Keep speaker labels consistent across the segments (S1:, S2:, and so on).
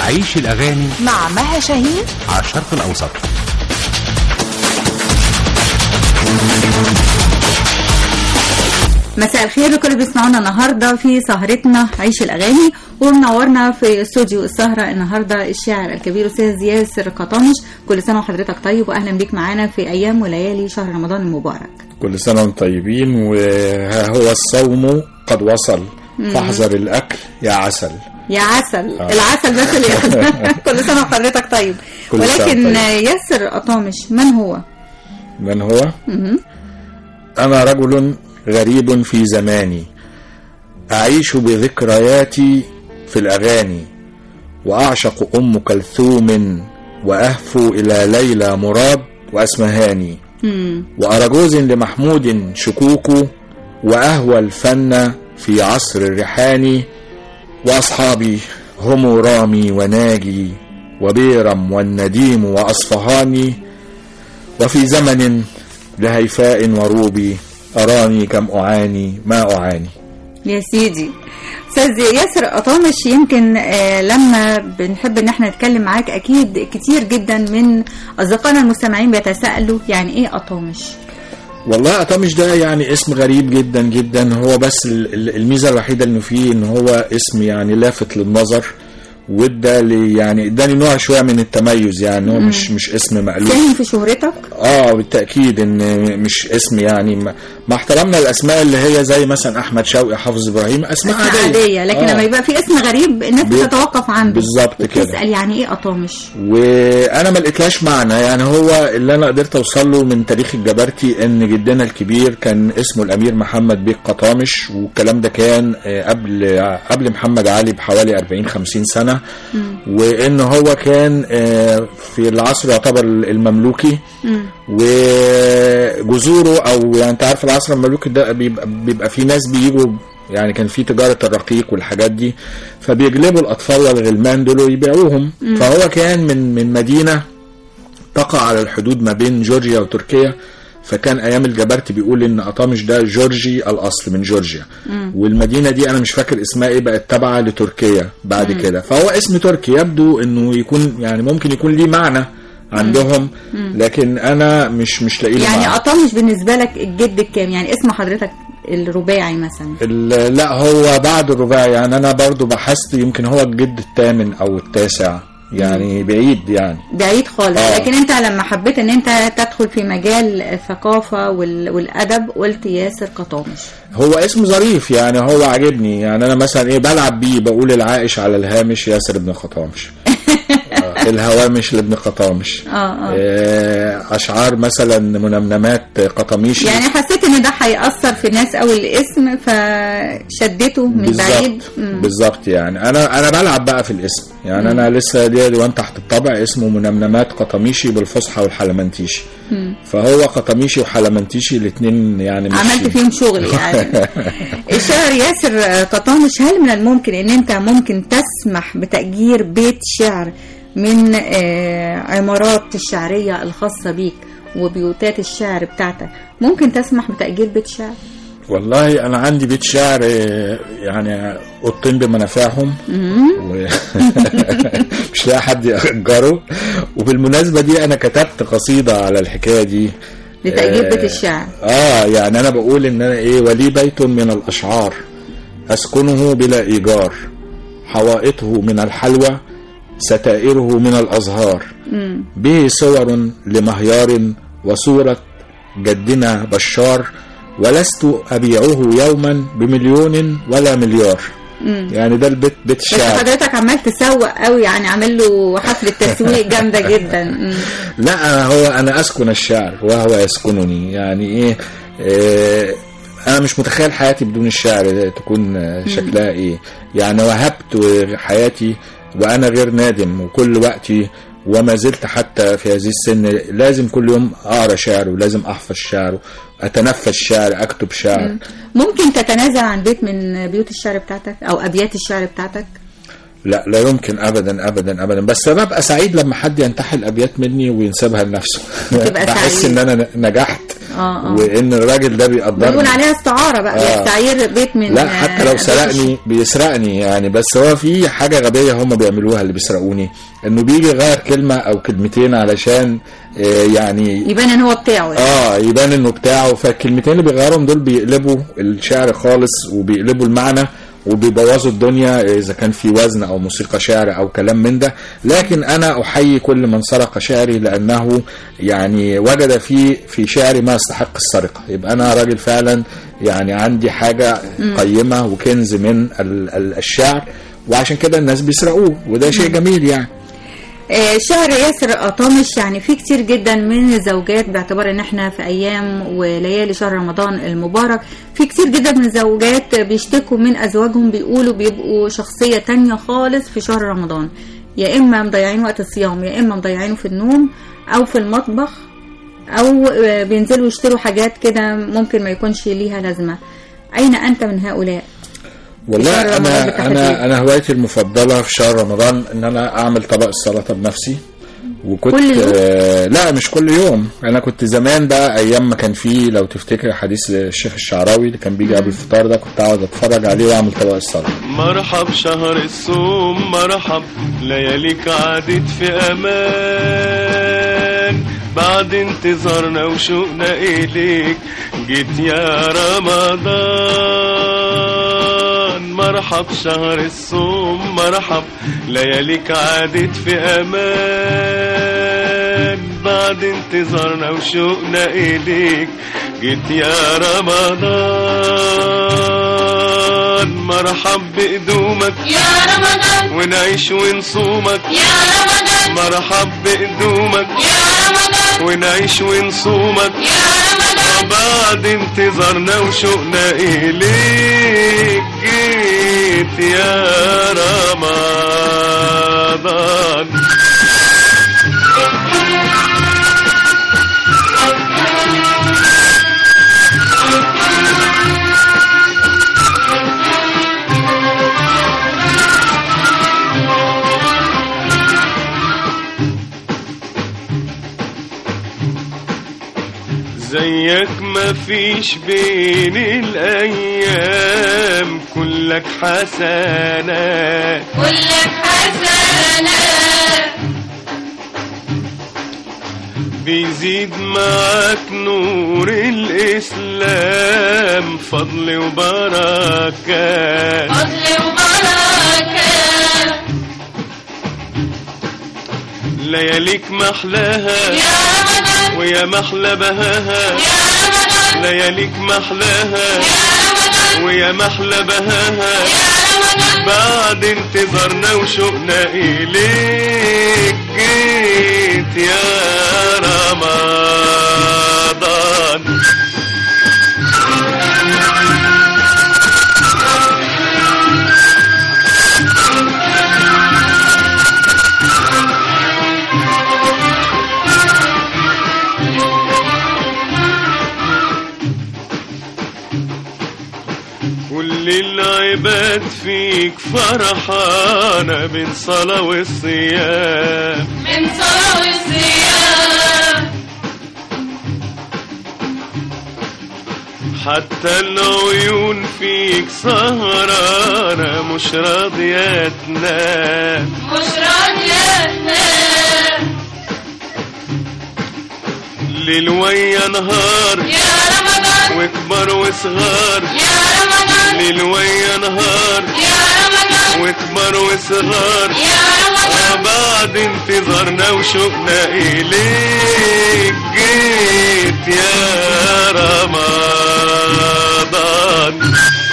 S1: عيش الأغاني
S2: مع مها شاهين
S1: على الشرق الأوسط
S3: مساء الخير لكل اللي بيسمعونا النهارده في سهرتنا عيش الاغاني ومنورنا في استوديو السهره النهارده الشاعر الكبير استاذ ياسر قطامش كل سنه وحضرتك طيب واهلا بيك معانا في ايام وليالي شهر رمضان المبارك
S4: كل سنة وانتم طيبين وها هو الصوم قد وصل فاحذر الأكل يا عسل
S3: يا عسل العسل بس اللي كل سنه وحضرتك طيب
S4: كل سنة
S3: ولكن
S4: طيب.
S3: ياسر قطامش من هو؟
S4: من هو؟ أنا رجل غريب في زماني أعيش بذكرياتي في الأغاني وأعشق أم كلثوم وأهفو إلى ليلى مراد وأسمهاني وأرجوز لمحمود شكوك وأهوى الفن في عصر الريحاني وأصحابي هم رامي وناجي وبيرم والنديم وأصفهاني وفي زمن لهيفاء وروبي أراني كم أعاني ما أعاني
S3: يا سيدي استاذ ياسر قطامش يمكن آه، لما بنحب ان احنا نتكلم معاك اكيد كتير جدا من اصدقائنا المستمعين بيتساءلوا يعني ايه قطامش
S4: والله أطامش ده يعني اسم غريب جدا جدا هو بس ال- ال- الميزة الوحيدة انه فيه ان هو اسم يعني لافت للنظر وادى لي يعني اداني نوع شويه من التميز يعني هو مش مش اسم مألوف
S3: ساهم في شهرتك
S4: اه بالتاكيد ان مش اسم يعني ما ما احترمنا الاسماء اللي هي زي مثلا احمد شوقي حافظ ابراهيم اسماء
S3: اسماء
S4: عاديه
S3: عاديه لكن
S4: آه.
S3: لما يبقى في اسم غريب الناس
S4: بي-
S3: بتتوقف عنده
S4: بالظبط كده.
S3: وبتسال يعني ايه قطامش
S4: وانا ما لقيتلاش معنى يعني هو اللي انا قدرت اوصل له من تاريخ الجبرتي ان جدنا الكبير كان اسمه الامير محمد بيك قطامش والكلام ده كان آه، قبل قبل محمد علي بحوالي 40 50 سنه وان هو كان آه، في العصر يعتبر المملوكي وجذوره او يعني انت عارف العصر المملوكي ده بيبقى, بيبقى في ناس بيجوا يعني كان في تجارة الرقيق والحاجات دي فبيجلبوا الأطفال والغلمان دول ويبيعوهم فهو كان من من مدينة تقع على الحدود ما بين جورجيا وتركيا فكان ايام الجبرتي بيقول ان اطامش ده جورجي الاصل من جورجيا والمدينه دي انا مش فاكر اسمها ايه بقت تابعه لتركيا بعد كده فهو اسم تركي يبدو انه يكون يعني ممكن يكون ليه معنى عندهم لكن انا مش مش لاقي له
S3: يعني
S4: معنى.
S3: قطامش بالنسبه لك الجد الكام يعني اسم حضرتك الرباعي مثلا
S4: ال- لا هو بعد الرباعي يعني انا برضو بحثت يمكن هو الجد الثامن او التاسع يعني بعيد يعني
S3: بعيد خالص
S4: آه.
S3: لكن انت لما حبيت ان انت تدخل في مجال الثقافه وال... والادب قلت ياسر قطامش
S4: هو اسم ظريف يعني هو عاجبني يعني انا مثلا ايه بلعب بيه بقول العائش على الهامش ياسر ابن خطامش آه، الهوامش لابن قطامش
S3: اه اه
S4: آه، اشعار مثلا منمنمات قطاميشي
S3: يعني حسيت ان ده هيأثر في الناس قوي الاسم فشدته من بعيد
S4: بالظبط
S3: مم.
S4: بالظبط يعني انا انا بلعب بقى في الاسم يعني انا لسه ليا ديوان تحت الطبع اسمه منمنمات قطاميشي بالفصحى والحلمنتيشي فهو قطاميشي وحلمنتيشي الاثنين يعني مش
S3: عملت فيهم شغل يعني الشاعر ياسر قطامش هل من الممكن ان انت ممكن تسمح بتأجير بيت شعر من آه، عمارات الشعرية الخاصة بيك وبيوتات الشعر بتاعتك ممكن تسمح بتأجير بيت شعر
S4: والله انا عندي بيت شعر آه، يعني اوضتين بمنافعهم و... مش لاقي حد يأجره وبالمناسبة دي انا كتبت قصيدة على الحكاية دي
S3: لتأجير
S4: آه،
S3: بيت الشعر
S4: اه يعني انا بقول ان انا ايه ولي بيت من الاشعار اسكنه بلا ايجار حوائطه من الحلوى ستائره من الازهار به صور لمهيار وصورة جدنا بشار ولست أبيعه يوما بمليون ولا مليار يعني ده البيت بيت
S3: بس
S4: الشعر
S3: حضرتك عمال تسوق قوي يعني عامل له حفلة تسويق جامدة جدا مم.
S4: لا هو انا اسكن الشعر وهو يسكنني يعني ايه, إيه انا مش متخيل حياتي بدون الشعر تكون آه، شكلها ايه يعني وهبت حياتي وانا غير نادم وكل وقتي وما زلت حتى في هذه السن لازم كل يوم اقرا شعر ولازم احفظ شعر اتنفس شعر اكتب شعر
S3: ممكن تتنازل عن بيت من بيوت الشعر بتاعتك او ابيات الشعر بتاعتك
S4: لا لا يمكن ابدا ابدا ابدا بس انا ببقى سعيد لما حد ينتحل ابيات مني وينسبها لنفسه
S3: تبقى
S4: بحس
S3: سعيد.
S4: ان انا نجحت
S3: اه اه
S4: وان الراجل ده بيقدرني
S3: بنقول عليها استعاره بقى
S4: آه.
S3: بيستعير بيت من
S4: لا حتى لو
S3: آه،
S4: سرقني بيسرقني يعني بس هو في حاجة غبية هم بيعملوها اللي بيسرقوني انه بيجي يغير كلمة او كلمتين علشان آه، يعني
S3: يبان ان هو بتاعه يعني.
S4: اه يبان انه بتاعه فالكلمتين اللي بيغيرهم دول بيقلبوا الشعر خالص وبيقلبوا المعنى وبيبوظوا الدنيا اذا كان في وزن او موسيقى شعر او كلام من ده لكن انا احيي كل من سرق شعري لانه يعني وجد في في شعري ما يستحق السرقه يبقى انا راجل فعلا يعني عندي حاجه قيمه وكنز من ال- ال- الشعر وعشان كده الناس بيسرقوه وده شيء جميل يعني
S3: آه، شعر ياسر قطامش يعني في كتير جدا من الزوجات باعتبار ان احنا في ايام وليالي شهر رمضان المبارك في كتير جدا من الزوجات بيشتكوا من ازواجهم بيقولوا بيبقوا شخصية تانية خالص في شهر رمضان يا اما مضيعين وقت الصيام يا اما مضيعينه في النوم او في المطبخ او آه، بينزلوا يشتروا حاجات كده ممكن ما يكونش ليها لازمة اين انت من هؤلاء شهر
S4: والله
S3: رمضان
S4: انا
S3: بالتحديد.
S4: انا انا هوايتي المفضله في شهر رمضان ان انا اعمل طبق السلطه بنفسي وكنت
S3: كل يوم؟
S4: آه لا مش كل يوم انا كنت زمان بقى ايام ما كان في لو تفتكر حديث الشيخ الشعراوي اللي كان بيجي قبل الفطار ده كنت اقعد اتفرج عليه واعمل طبق السلطه
S2: مرحب شهر الصوم مرحب لياليك عادت في امان بعد انتظارنا وشوقنا اليك جيت يا رمضان مرحب شهر الصوم مرحب لياليك عادت في امان بعد انتظارنا وشوقنا اليك جيت يا رمضان مرحب بقدومك
S5: يا رمضان
S2: ونعيش ونصومك
S5: يا رمضان
S2: مرحب بقدومك
S5: يا رمضان
S2: ونعيش ونصومك
S5: يا رمضان
S2: بعد انتظارنا وشوقنا إليك جيت يا رمضان زيك مفيش بين الأيام كلك حسنات
S5: كلك حسنة
S2: بيزيد معاك نور الإسلام فضل وبركات
S5: فضل وبركة
S2: لياليك محلاها
S5: يا رمضان
S2: ويا محلى بهاها
S5: يا رمضان
S2: لياليك محلاها
S5: يا رمضان
S2: ويا محلى بهاها
S5: يا رمضان
S2: بعد انتظارنا وشوقنا إليك جيت يا رمضان كل العباد فيك فرحانة من صلاة والصيام
S5: من صلاة والصيام
S2: حتى العيون فيك سهرانة مش راضية تنام
S5: مش راضية تنام
S2: ليل ويا نهار
S5: يا رمضان
S2: وكبر وصغار
S5: يا رمضان
S2: ليل ويا نهار
S5: يا رمضان
S2: وكبر وصغار
S5: يا رمضان
S2: بعد انتظارنا وشوقنا إليك جيت يا رمضان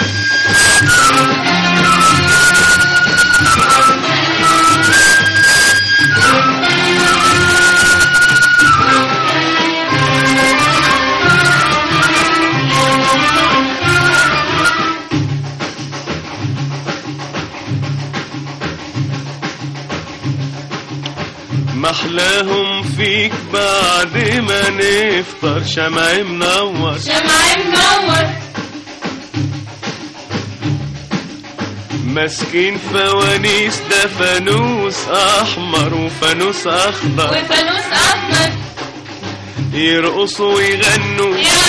S2: محلاهم فيك بعد ما نفطر شمع منور
S5: شمع منور
S2: ماسكين فوانيس ده فانوس احمر وفانوس اخضر
S5: وفانوس أحمر
S2: يرقصوا ويغنوا
S5: يا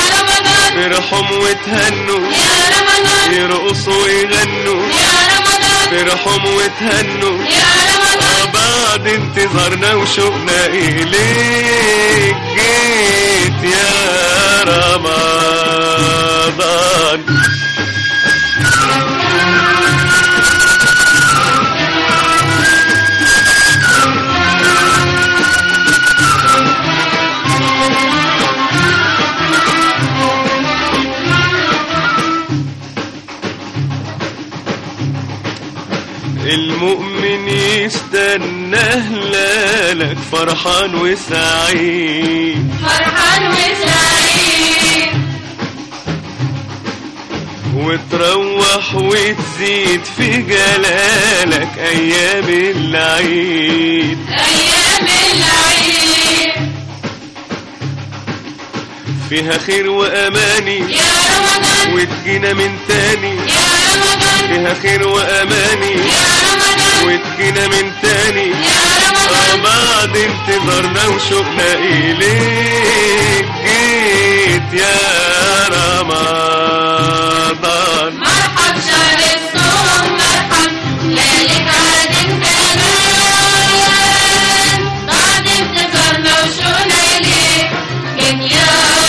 S2: فرحهم وتهنوا
S5: يا رمضان
S2: يرقصوا ويغنوا
S5: يا رمضان
S2: فرحهم وتهنوا
S5: يا رمضان
S2: بعد انتظارنا وشوقنا إليك جيت يا رمضان المؤمن يستنى هلالك فرحان وسعيد
S5: فرحان وسعيد
S2: وتروح وتزيد في جلالك ايام العيد
S5: أيام العيد
S2: فيها خير واماني
S5: يا رمضان
S2: وتجينا من تاني
S5: يا رمضان
S2: فيها خير واماني
S5: يا رمضان
S2: وتجينا من تاني
S5: يا رمضان
S2: آه بعد انتظارنا وشوقنا إليك جيت يا رمضان
S5: مرحب شهر الصوم مرحب ليلة عاد كمان بعد انتظارنا وشوقنا إليك جيت يا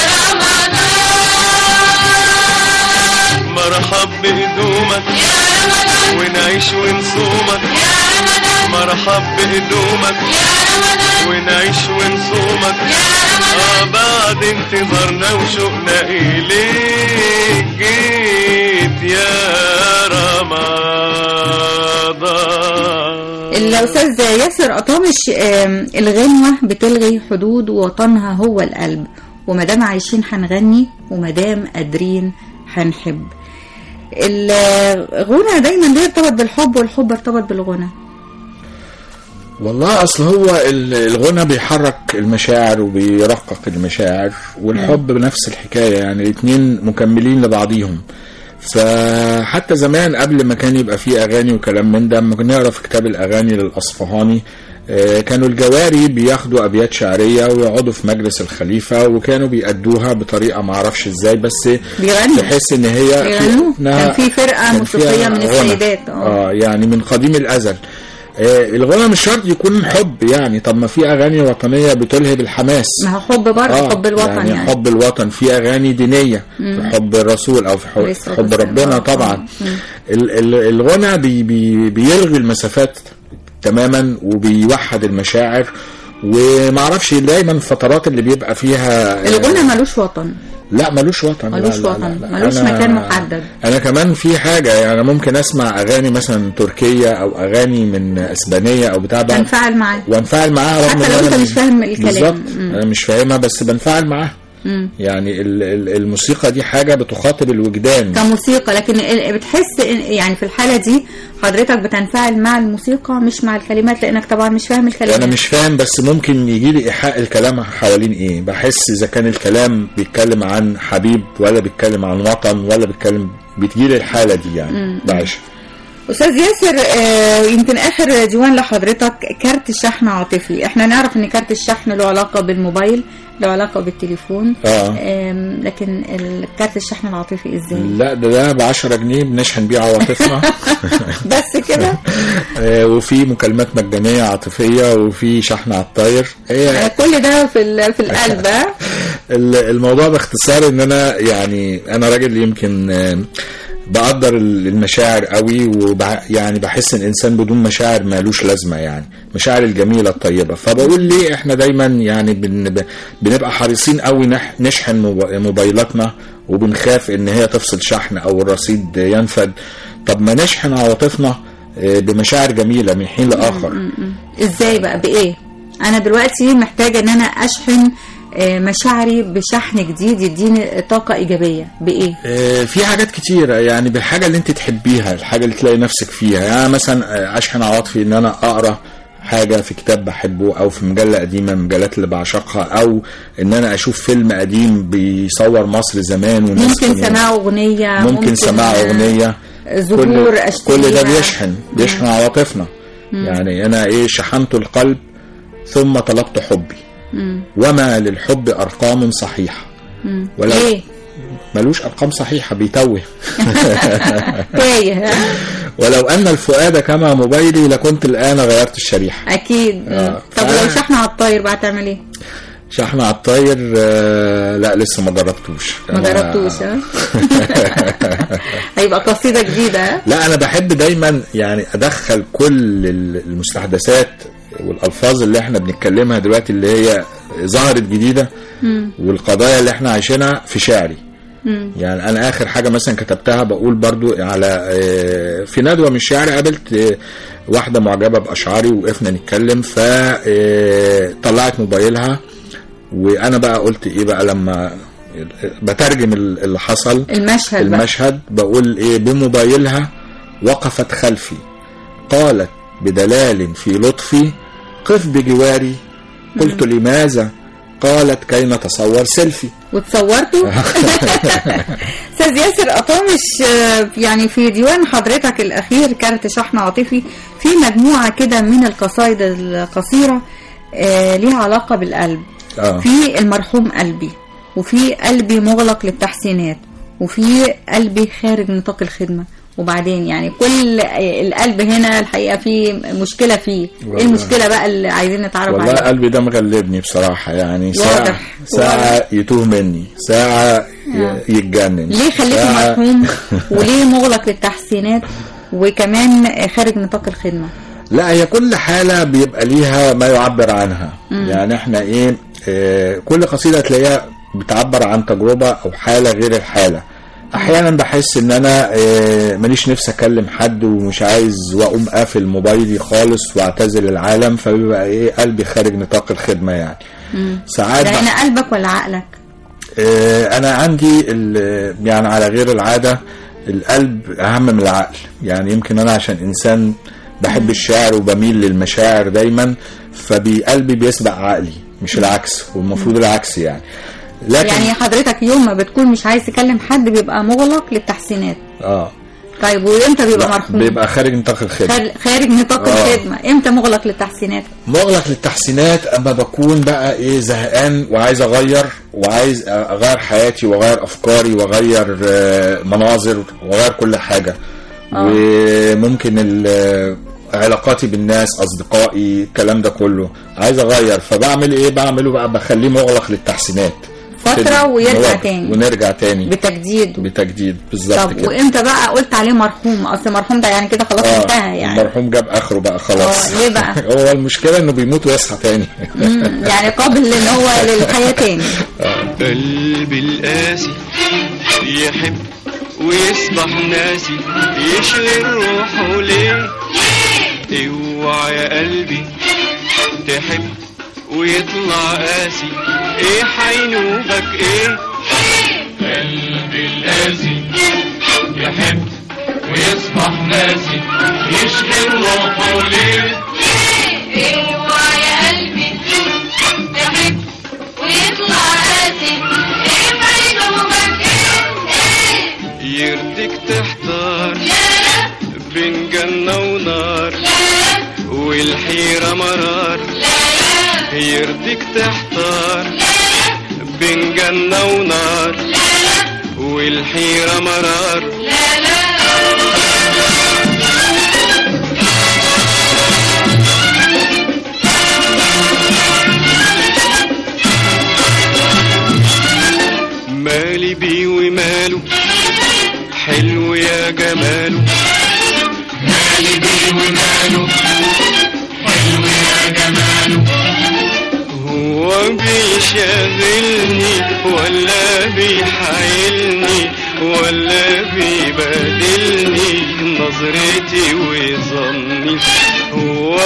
S5: رمضان
S2: مرحب بقدومك
S5: يا رمضان
S2: ونعيش ونصومك
S5: يا رمضان
S2: مرحب بقدومك
S5: يا رمضان
S2: ونعيش ونصومك
S5: يا رمضان
S2: آه بعد انتظارنا وشوقنا إليك جيت يا رمضان
S3: الأستاذ ياسر قطامش آم، الغنوة بتلغي حدود وطنها هو القلب ومادام عايشين هنغني ومادام قادرين هنحب الغنى دايما بيرتبط بالحب والحب ارتبط بالغنى
S4: والله اصل هو ال- الغنى بيحرك المشاعر وبيرقق المشاعر والحب بنفس الحكايه يعني الاثنين مكملين لبعضيهم فحتى زمان قبل ما كان يبقى فيه اغاني وكلام من ده لما كنا نقرا في كتاب الاغاني للاصفهاني آه، كانوا الجواري بياخدوا ابيات شعريه ويقعدوا في مجلس الخليفه وكانوا بيأدوها بطريقه ما اعرفش ازاي بس
S3: بيغنوا.
S4: تحس ان هي
S3: بيغنوا.
S4: إنها-
S3: كان في فرقة
S4: كان
S3: موسيقية
S4: فيها
S3: من
S4: غنى.
S3: السيدات، آه.
S4: اه يعني من قديم الازل آه، الغنى مش شرط يكون حب يعني طب ما في اغاني وطنيه بتلهب الحماس
S3: ما هو حب برضه حب الوطن يعني,
S4: يعني حب الوطن في اغاني دينيه في حب الرسول او في حب,
S3: عليه
S4: في
S3: الصلاة
S4: حب
S3: والسلام.
S4: ربنا
S3: آه،
S4: طبعا
S3: آه.
S4: ال- ال- الغنى بي بي بيلغي المسافات تماما وبيوحد المشاعر ومعرفش دايما الفترات اللي بيبقى فيها
S3: الغنى ملوش وطن
S4: لا ملوش وطن لا،
S3: ملوش
S4: لا،
S3: وطن،
S4: لا، لا.
S3: ملوش
S4: أنا-
S3: مكان محدد.
S4: انا كمان في حاجه يعني ممكن اسمع اغاني مثلا تركيه او اغاني من اسبانيه او بتاع بقى
S3: تنفعل معاه
S4: وانفعل معاها رغم
S3: حتى
S4: إن
S3: لو
S4: أنا
S3: أنت مش فاهم الكلام.
S4: بالظبط
S3: مم.
S4: انا مش فاهمها بس بنفعل معاها
S3: مم.
S4: يعني ال- ال- الموسيقى دي حاجه بتخاطب الوجدان
S3: كموسيقى لكن ال- بتحس إن- يعني في الحالة دي حضرتك بتنفعل مع الموسيقى مش مع الكلمات لأنك طبعا مش فاهم الكلمات
S4: انا مش فاهم بس ممكن يجي لي ايحاء الكلام حوالين ايه بحس اذا كان الكلام بيتكلم عن حبيب ولا بيتكلم عن وطن ولا بيتكلم بتجي لي الحاله دي يعني بعيشها
S3: أستاذ ياسر آه، يمكن آخر ديوان لحضرتك كارت شحن عاطفي احنا نعرف ان كارت الشحن له علاقة بالموبايل له علاقة بالتليفون
S4: آه.
S3: آم، لكن الكارت الشحن العاطفي ازاي
S4: لا ده ده ب 10 جنيه بنشحن بيه عواطفنا
S3: بس كده
S4: آه، وفي مكالمات مجانيه عاطفيه وفي شحن على الطاير هي
S3: آه، كل ده في ال- في القلب آه؟
S4: ال- الموضوع باختصار ان انا يعني انا راجل يمكن آه، بقدر ال- المشاعر قوي وبع يعني بحس ان الانسان بدون مشاعر مالوش لازمه يعني مشاعر الجميله الطيبه فبقول ليه احنا دايما يعني بن ب- بنبقى حريصين قوي نح- نشحن موب- موبايلاتنا وبنخاف ان هي تفصل شحن او الرصيد ينفد طب ما نشحن عواطفنا آه، بمشاعر جميله من حين لاخر
S3: ازاي بقى بايه انا دلوقتي محتاجه ان انا اشحن آه، مشاعري بشحن جديد يديني طاقه ايجابيه بايه
S4: آه، في حاجات كتيرة يعني بالحاجة اللي انت تحبيها الحاجة اللي تلاقي نفسك فيها يعني مثلا آه، اشحن عواطفي ان انا اقرا حاجة في كتاب بحبه او في مجلة قديمة من المجلات اللي بعشقها او ان انا اشوف فيلم قديم بيصور مصر زمان والناس
S3: ممكن
S4: كانوا-
S3: سماع اغنيه
S4: ممكن سماع
S3: آه،
S4: اغنية
S3: ظهور
S4: كل,
S3: اشتريها
S4: كل ده بيشحن بيشحن عواطفنا يعني انا ايه شحنت القلب ثم طلبت حبي
S3: مم.
S4: وما للحب ارقام صحيحة ولا
S3: ايه
S4: ملوش ارقام صحيحه بيتوه
S3: تايه ها؟
S4: ولو ان الفؤاد كما موبايلي لكنت الان غيرت الشريحه
S3: اكيد
S4: آه،
S3: طب
S4: ف-
S3: لو شحنة على الطاير بقى هتعمل ايه؟
S4: شحن على الطاير آه، لا لسه ما جربتوش
S3: ما
S4: أنا-
S3: جربتوش ها؟ هيبقى قصيدة جديدة ها؟
S4: لا انا بحب دايما يعني ادخل كل ال- المستحدثات والالفاظ اللي احنا بنتكلمها دلوقتي اللي هي ظهرت جديده والقضايا اللي احنا عايشينها في شعري يعني انا اخر حاجه مثلا كتبتها بقول برضو على آه، في ندوه من الشعر قابلت آه، واحده معجبه باشعاري وقفنا نتكلم فطلعت موبايلها وانا بقى قلت ايه بقى لما بترجم اللي حصل
S3: المشهد بقى.
S4: المشهد بقول ايه بموبايلها وقفت خلفي قالت بدلال في لطفي قف بجواري قلت لماذا قالت كي نتصور سيلفي
S3: وتصورته استاذ ياسر قطامش آه، يعني في ديوان حضرتك الاخير كارت شحن عاطفي في مجموعه كده من القصائد القصيره آه، ليها علاقه بالقلب
S4: آه.
S3: في المرحوم قلبي وفي قلبي مغلق للتحسينات وفي قلبي خارج نطاق الخدمه وبعدين يعني كل آه، القلب هنا الحقيقه في مشكله فيه ايه
S4: والله.
S3: المشكله بقى اللي عايزين نتعرف
S4: والله
S3: عليها
S4: قلبي ده مغلبني بصراحة يعني ساعة
S3: واضح.
S4: ساعة يتوه مني ساعة ي- يتجنن
S3: ليه خليته
S4: ساعة-
S3: مرحوم وليه مغلق للتحسينات وكمان خارج نطاق الخدمة
S4: لا هي كل حالة بيبقى ليها ما يعبر عنها يعني احنا ايه اه كل قصيدة تلاقيها بتعبر عن تجربة او حالة غير الحالة احيانا بحس ان انا اه ماليش نفسي اكلم حد ومش عايز واقوم قافل موبايلي خالص واعتزل العالم فبيبقى ايه قلبي خارج نطاق الخدمة يعني ساعات
S3: لأن
S4: بح-
S3: قلبك ولا عقلك
S4: آه، انا عندي ال- يعني على غير العاده القلب اهم من العقل يعني يمكن انا عشان انسان بحب الشعر وبميل للمشاعر دايما فقلبي بيسبق عقلي مش العكس والمفروض العكس يعني لكن
S3: يعني حضرتك يوم ما بتكون مش عايز تكلم حد بيبقى مغلق للتحسينات
S4: اه
S3: طيب وامتى بيبقى
S4: لا،
S3: مرحوم
S4: بيبقى خارج نطاق الخدمه
S3: خار- خارج نطاق
S4: آه.
S3: الخدمة امتى مغلق للتحسينات
S4: مغلق للتحسينات اما بكون بقى ايه زهقان وعايز اغير وعايز اغير حياتي واغير افكاري واغير آه، مناظر واغير كل حاجه وممكن ال- علاقاتي بالناس اصدقائي الكلام ده كله عايز اغير فبعمل ايه بعمله بقى بخليه مغلق للتحسينات
S3: فترة
S4: كده.
S3: ويرجع
S4: مغلق.
S3: تاني.
S4: ونرجع تاني
S3: بتجديد
S4: بتجديد بالظبط
S3: طب
S4: كده
S3: وامتى بقى قلت عليه مرحوم اصل مرحوم ده يعني كده خلاص
S4: آه،
S3: انتهى يعني
S4: المرحوم جاب اخره بقى خلاص
S3: آه، ليه بقى؟
S4: هو المشكله انه بيموت ويصحى تاني
S3: مم، يعني قابل ان هو للحياة تاني
S2: قلبي القاسي يحب ويصبح ناسي يشغل روحه ليه اوعى يا قلبي تحب ويطلع قاسي ايه حينوبك ايه قلبي القاسي يحب ويصبح ناسي يشغل روحه ليه
S5: اوعى يا قلبي تحب ويطلع قاسي ايه مجنونك ايه
S2: يرضيك تحتار
S5: لا
S2: بين جنة ونار
S5: لا
S2: والحيرة مرار
S5: لا
S2: يرضيك تحتار بين جنة ونار والحيرة مرار
S5: لا لا
S2: مالي بيه وماله حلو يا جماله مالي بيه وماله حلو يا جماله هو بيشغلني ولا بيحايلني ولا بيبادلني نظرتي وظني هو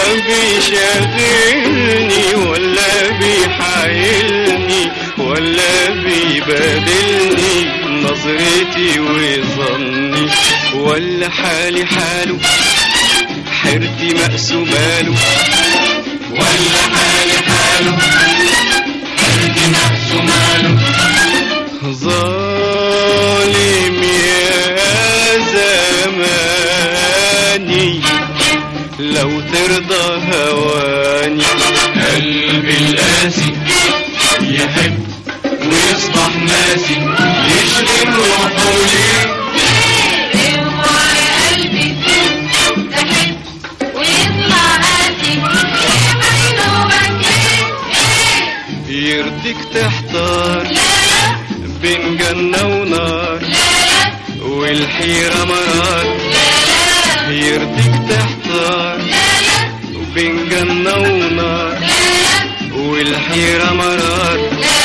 S2: بيشغلني ولا بيحايلني ولا بيبادلني نظرتي وظني ولا حالي حاله حيرتي مقسوماله ولا حالي حاله حيرتي مقسوماله ظالم يا زماني لو ترضى هواني قلبي القاسي يحب ويصبح ناسي يشغل روحه ليه
S5: اوعى يا قلبي تحب ويطلع قاسي عينه ايه
S2: يرضيك تحتار
S5: لا لا
S2: بين جنة ونار
S5: لا
S2: والحيرة مرار
S5: لا
S2: يرضيك تحتار
S5: لا لا
S2: بين جنة ونار والحيرة مرار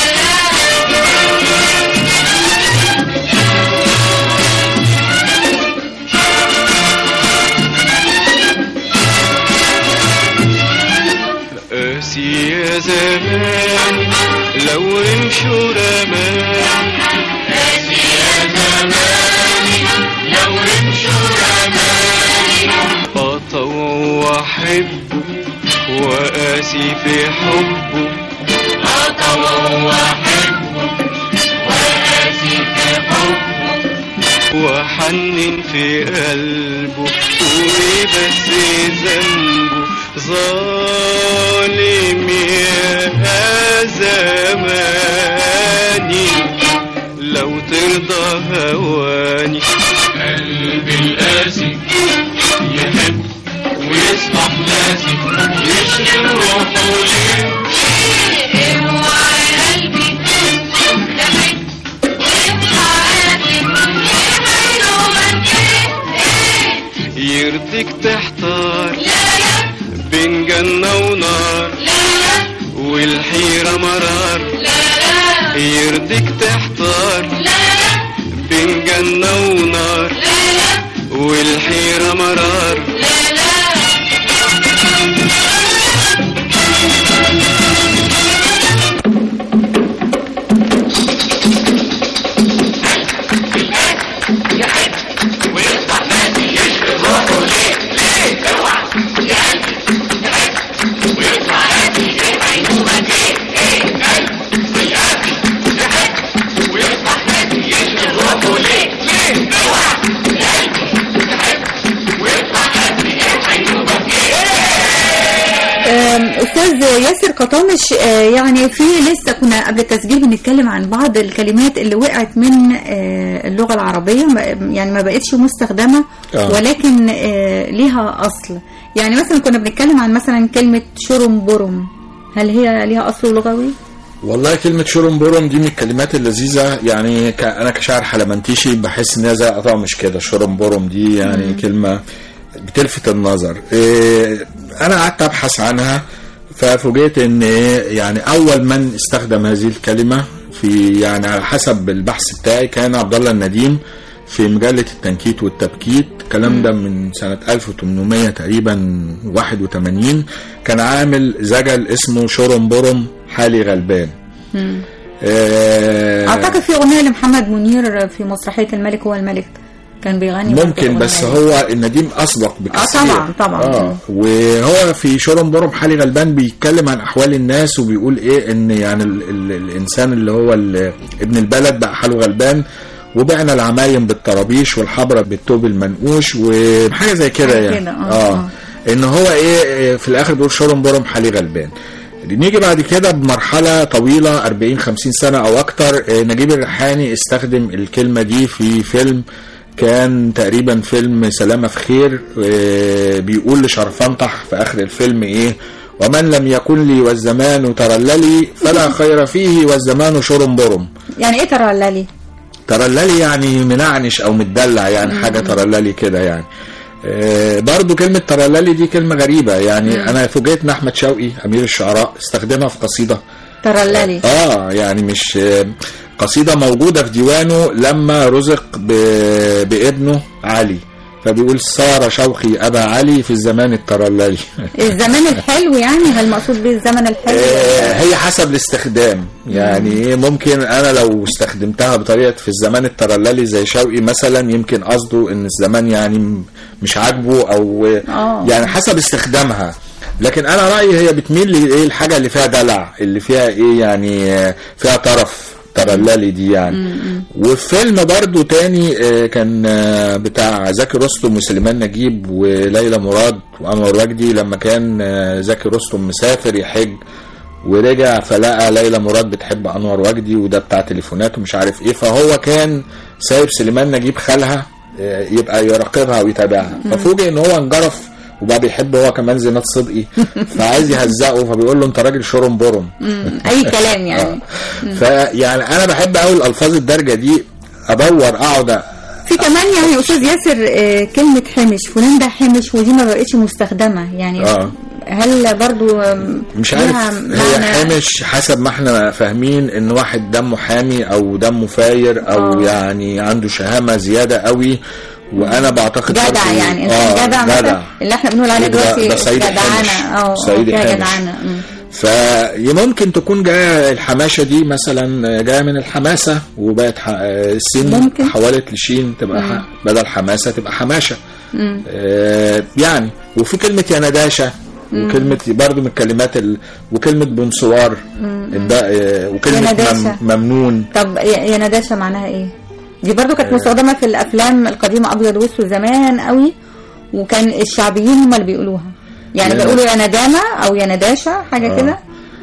S2: قاسي يا زمان لو رمشوا رمان قاسي يا زمان لو رمشوا رمان أطوع وأحبه وقاسي في حبه أطوع وأحبه وقاسي في حبه وحنن في قلبه وإيه بس ذنبه ظالم يا زماني لو ترضى هواني قلبي القاسي يحب ويصبح ناسي يشغل روحه ليه
S5: اوعى يا قلبي تحب ويطلع قاسي عينه ايه
S2: يرضيك تحتار
S5: لا لا
S2: بين جنة ونار
S5: لا
S2: والحيرة مرار
S5: لا
S2: يرضيك تحتار
S5: لا
S2: بين جنة ونار
S5: لا
S2: والحيرة مرار
S3: آم، استاذ ياسر قطامش آه، يعني في لسه كنا قبل التسجيل بنتكلم عن بعض الكلمات اللي وقعت من آه، اللغه العربيه ما- يعني ما بقتش مستخدمه
S4: آه.
S3: ولكن آه، ليها اصل يعني مثلا كنا بنتكلم عن مثلا كلمه شرم برم هل هي ليها اصل لغوي؟
S4: والله كلمة شورم بورم دي من الكلمات اللذيذة يعني ك... أنا كشاعر حلمنتيشي بحس إن هي زي قطع مش كده شورم بورم دي يعني مم. كلمة بتلفت النظر إيه أنا قعدت أبحث عنها ففوجئت إن إيه يعني أول من استخدم هذه الكلمة في يعني على حسب البحث بتاعي كان عبد الله النديم في مجلة التنكيت والتبكيت الكلام ده من سنة 1800 تقريبا 81 كان عامل زجل اسمه شورم بورم حالي غلبان آه،
S3: اعتقد في اغنيه لمحمد منير في مسرحيه الملك هو الملك كان بيغني برضه
S4: ممكن بس
S3: الأغنية دي.
S4: هو النديم اسبق بكثير
S3: طبعاً، طبعاً.
S4: اه وهو في شورم بورم حالي غلبان بيتكلم عن احوال الناس وبيقول ايه ان يعني ال ال الانسان اللي هو ال- ابن البلد بقى حاله غلبان وبعنا العمايم بالطرابيش والحبرة بالتوب المنقوش وحاجه زي كده
S3: حاجة
S4: يعني
S3: كده، آه، آه.
S4: ان هو ايه إيه، في الاخر بيقول شورم بورم حالي غلبان نيجي بعد كده بمرحلة طويلة 40 50 سنة أو أكتر آه، نجيب الريحاني استخدم الكلمة دي في فيلم كان تقريبا فيلم سلامة في خير آه، بيقول لشرفنطح في آخر الفيلم إيه ومن لم يكن لي والزمان ترللي فلا خير فيه والزمان شرم برم
S3: يعني ايه ترللي؟
S4: ترللي يعني منعنش او متدلع يعني حاجه ترللي كده يعني آه، برضو كلمة ترللي دي كلمة غريبة يعني أنا فوجئت إن أحمد شوقي أمير الشعراء استخدمها في قصيدة
S3: ترللي
S4: آه يعني مش آه، قصيدة موجودة في ديوانه لما رزق ب- بابنه علي فبيقول صار شوقي أبا علي في الزمان الترللي
S3: الزمان الحلو يعني هل مقصود به الزمن الحلو؟
S4: آه، هي حسب الاستخدام يعني إيه ممكن انا لو استخدمتها بطريقه في الزمان الترللي زي شوقي مثلا يمكن قصده ان الزمان يعني م- مش عاجبه او
S3: آه.
S4: يعني حسب استخدامها لكن انا رايي هي بتميل لايه الحاجه اللي فيها دلع اللي فيها ايه يعني آه، فيها طرف ترللي دي يعني وفي فيلم برضو تاني آه، كان آه، بتاع زكي رستم وسليمان نجيب وليلى مراد وانور وجدي لما كان آه، زكي رستم مسافر يحج ورجع فلقى ليلى مراد بتحب انور وجدي وده بتاع تليفونات ومش عارف ايه فهو كان سايب سليمان نجيب خالها آه، يبقى يراقبها ويتابعها ففوجئ ان هو انجرف وبقى بيحب هو كمان زينات صدقي فعايز يهزقه فبيقول له انت راجل شرم برم
S3: مم. اي كلام يعني
S4: فيعني انا بحب قوي الالفاظ الدارجه دي ادور اقعد
S3: في كمان يعني يا استاذ ياسر آه، كلمه حمش فلان ده حمش ودي ما بقتش مستخدمه يعني
S4: آه.
S3: هل برضو آم،
S4: مش
S3: ليها
S4: عارف هي
S3: معنى-
S4: حامش حسب ما احنا فاهمين ان واحد دمه حامي او دمه فاير او
S3: آه.
S4: يعني عنده شهامه زياده قوي وانا بعتقد
S3: جدع
S4: برضو-
S3: يعني انسان
S4: آه،
S3: جدع مثلا اللي احنا بنقول عليه
S4: ده-
S3: دلوقتي
S4: ده سيد
S3: جدعانه
S4: حامش.
S3: اه
S4: سيد
S3: فيها
S4: حامش.
S3: جدعانه مم.
S4: فممكن تكون جايه الحماشه دي مثلا جايه من الحماسه وبقت ح... السين
S3: ممكن.
S4: حولت لشين تبقى ح... بدل حماسه تبقى حماشه آه يعني وفي كلمه يا نداشه وكلمه برضو من الكلمات ال... وكلمه بونسوار الد... آه وكلمه
S3: يا نداشة.
S4: مم... ممنون
S3: طب يا يا نداشة معناها ايه؟ دي برضو كانت مستخدمة في الأفلام القديمة أبيض وأسود زمان قوي وكان الشعبيين هم اللي بيقولوها يعني
S4: يا
S3: بيقولوا يا ندامة أو يا نداشة حاجة كده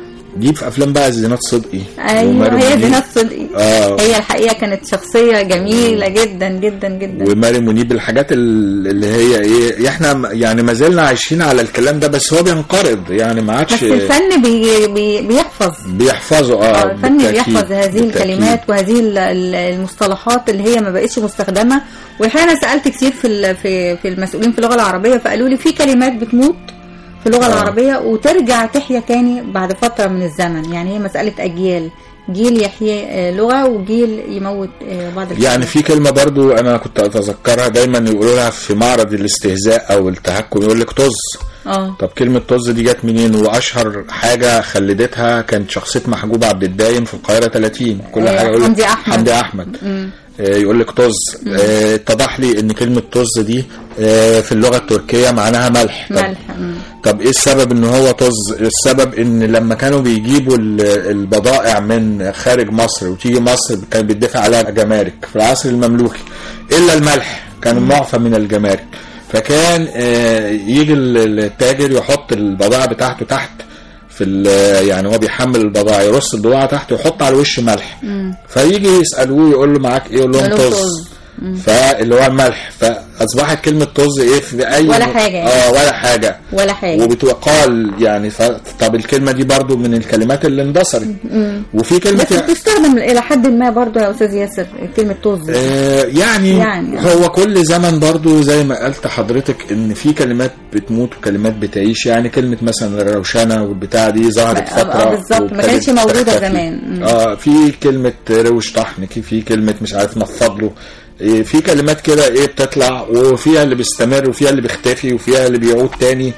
S4: دي في افلام بقى زينات صدقي
S3: أيوه
S4: وماري
S3: هي
S4: منيب.
S3: زينات صدقي
S4: آه.
S3: هي الحقيقة كانت شخصية جميلة جدا جدا جدا
S4: وماري منيب الحاجات ال- اللي هي ايه احنا م- يعني ما زلنا عايشين على الكلام ده بس هو بينقرض يعني ما عادش
S3: بس الفن بي بي بيحفظ
S4: بيحفظوا اه
S3: آه، الفن
S4: بالتأكيد،
S3: بيحفظ هذه
S4: بالتأكيد.
S3: الكلمات وهذه ال- ال- المصطلحات اللي هي ما بقتش مستخدمه والحقيقه انا سالت كتير في ال- في في المسؤولين في اللغه العربيه فقالوا لي في كلمات بتموت في اللغه
S4: آه.
S3: العربيه وترجع تحيا تاني بعد فتره من الزمن يعني هي مساله اجيال جيل يحيي آه، لغه وجيل يموت آه، بعض الكلمات.
S4: يعني في كلمة برضو أنا كنت أتذكرها دايما يقولوا لها في معرض الاستهزاء أو التهكم يقول لك طز
S3: اه
S4: طب كلمة طز دي جت منين وأشهر حاجة خلدتها كانت شخصية محجوب عبد الدايم في القاهرة 30 كل
S3: آه،
S4: حاجة يقول لك
S3: حمدي أحمد.
S4: حمدي أحمد آه، يقول لك طز آه، اتضح لي ان كلمة طز دي آه، في اللغة التركية معناها ملح طب
S3: ملح مم.
S4: طب ايه السبب ان هو طز السبب ان لما كانوا بيجيبوا ال- البضائع من خارج مصر وتيجي مصر كان بيدفع عليها جمارك في العصر المملوكي الا الملح كان معفى من الجمارك فكان آه، يجي ال- التاجر يحط البضائع بتاعته تحت في ال- يعني هو بيحمل البضائع يرص البضاعه تحت ويحط على الوش ملح فيجي يسالوه يقول له معاك ايه يقول لهم
S3: يقول لهم
S4: طز
S3: طز.
S4: فاللي هو الملح فاصبحت كلمه طز ايه في اي
S3: ولا حاجة يعني.
S4: اه ولا حاجه
S3: ولا حاجه
S4: وبتقال يعني ف... طب الكلمه دي برضو من الكلمات اللي اندثرت وفي كلمه
S3: بس بتستخدم الى حد ما برضو يا استاذ ياسر كلمه طز
S4: آه يعني,
S3: يعني.
S4: هو كل زمن برضو زي ما قلت حضرتك ان في كلمات بتموت وكلمات بتعيش يعني كلمه مثلا الروشنه والبتاع دي ظهرت
S3: آه،
S4: فتره
S3: بالظبط، ما
S4: وابتدت
S3: كانتش موجودة
S4: تختفي.
S3: زمان. مم.
S4: اه في كلمه روش طحن في كلمه مش عارف نفض له إيه، في كلمات كده ايه بتطلع وفيها اللي بيستمر وفيها اللي بيختفي وفيها اللي بيعود تاني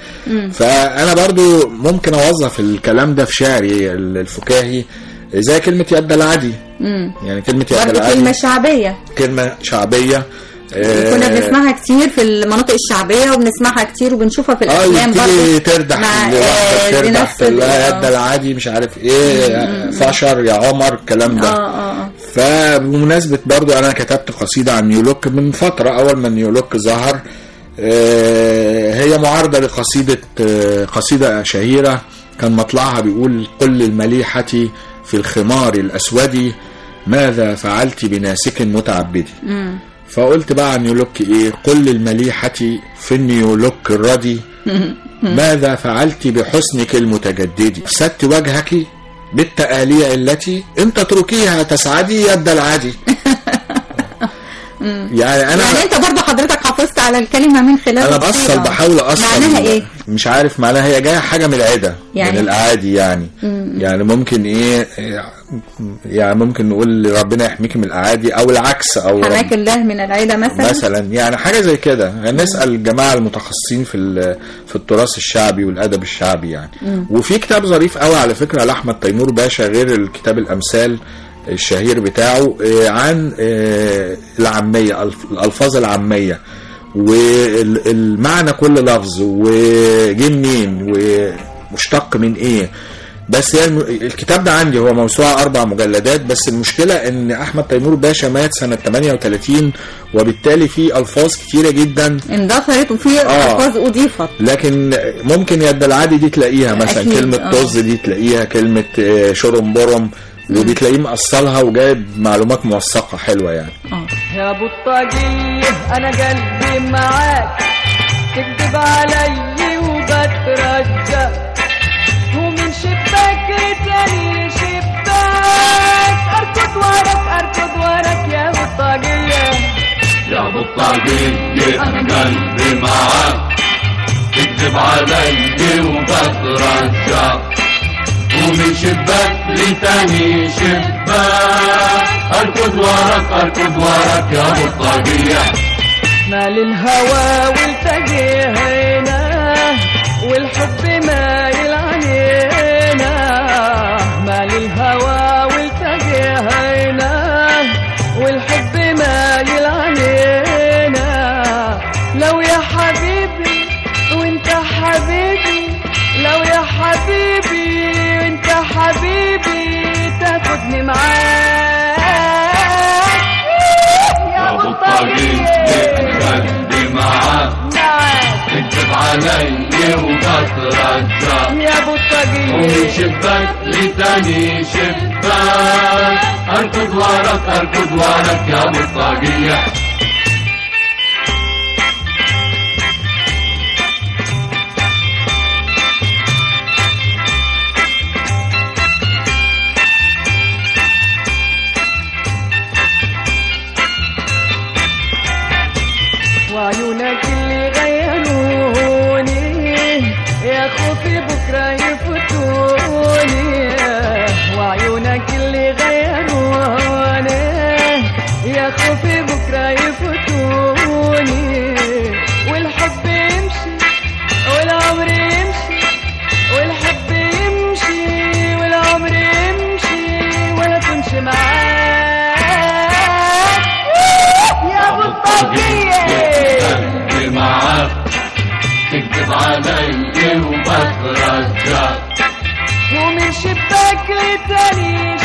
S4: فانا برضو ممكن اوظف الكلام ده في شعري الفكاهي زي كلمه يد العدي يعني كلمه يد
S3: برضو
S4: العدي
S3: كلمه شعبيه
S4: كلمة شعبية آه،
S3: كنا بنسمعها كتير في المناطق الشعبية وبنسمعها كتير وبنشوفها في
S4: اه
S3: الأفلام
S4: تيجي
S3: برضو
S4: تردح
S3: مع
S4: اللي واحدة
S3: آه،
S4: تردح
S3: زينات
S4: تقول لها
S3: صدقي.
S4: يد العادي مش عارف ايه فشر يا عمر الكلام
S3: اه
S4: ده
S3: اه اه
S4: فبمناسبة برضو انا كتبت قصيدة عن نيولوك من فترة اول ما نيولوك ظهر آه، هي معارضة لقصيدة آه، قصيدة شهيرة كان مطلعها بيقول قل المليحة في الخمار الأسود ماذا فعلت بناسك متعبد فقلت بقى عن نيولوك ايه قل المليحة في النيولوك الردي ماذا فعلت بحسنك المتجدد افسدت وجهك بالتآلية التي ان تتركيها تسعدي يد العادي يعني انا
S3: يعني انت برضو حضرتك حافظت على الكلمة من خلال
S4: انا
S3: القصيدة.
S4: بأصل بحاول اصل
S3: معناها ايه؟
S4: مش عارف معناها هي جايه حاجه من العاده
S3: يعني؟
S4: من العادي يعني يعني ممكن ايه يعني ممكن نقول ربنا يحميك من الاعادي او العكس او رب-
S3: حماك الله من العيلة مثلا
S4: مثلا يعني حاجه زي كده يعني نسال الجماعه المتخصصين في ال- في التراث الشعبي والادب الشعبي يعني وفي كتاب ظريف قوي على فكره لاحمد تيمور باشا غير الكتاب الامثال الشهير بتاعه آه، عن آه، العاميه الف- الالفاظ العاميه والمعنى كل لفظ وجه منين ومشتق من ايه بس هي الم... الكتاب ده عندي هو موسوعة أربع مجلدات بس المشكلة إن أحمد تيمور باشا مات سنة 38 وبالتالي في ألفاظ كتيرة جدا
S3: اندثرت وفي
S4: آه.
S3: الفاظ اضيفت
S4: لكن ممكن يد العادي دي تلاقيها مثلا
S3: أكيد،
S4: كلمة
S3: آه.
S4: طز دي تلاقيها كلمة آه، شرم برم وبتلاقيه مقصلها وجايب معلومات موثقة حلوة يعني
S3: اه
S6: يا ابو الطاقية انا قلبي معاك تكذب علي وبترجى ومن شباك لتاني شباك اركض وراك اركض وراك يا ابو الطاقية
S2: يا ابو الطاقية انا قلبي معاك تكذب علي وبترجى ومن شباك لتاني شباك اركض وراك اركض وراك يا ابو الطاقية
S6: مال الهوى والتقينا والحب مايل علينا مال الهوى والتقينا والحب مايل علينا لو يا حبيبي وانت حبيبي لو يا حبيبي وانت حبيبي تاخدني معاك
S2: يا ابو الطاقية انا قلبي معاك
S6: معاك
S2: تكذب علي وبترجى
S6: يا ابو
S2: ومن
S6: الطاقية
S2: شباك لتاني شباك اركض وراك اركض وراك يا ابو الطاقية
S6: وعيونك اللي غيروني يا خوفي بكرة يفوتوني وعيونك اللي غيروني يا خوفي بكرة يفوتوني والحب يمشي والعمر يمشي والحب يمشي والعمر يمشي ولا تمشي معاك يا ابو الطاقية
S2: قلبي معاك تكذب علي وبترجى
S6: ومن شباك لتاني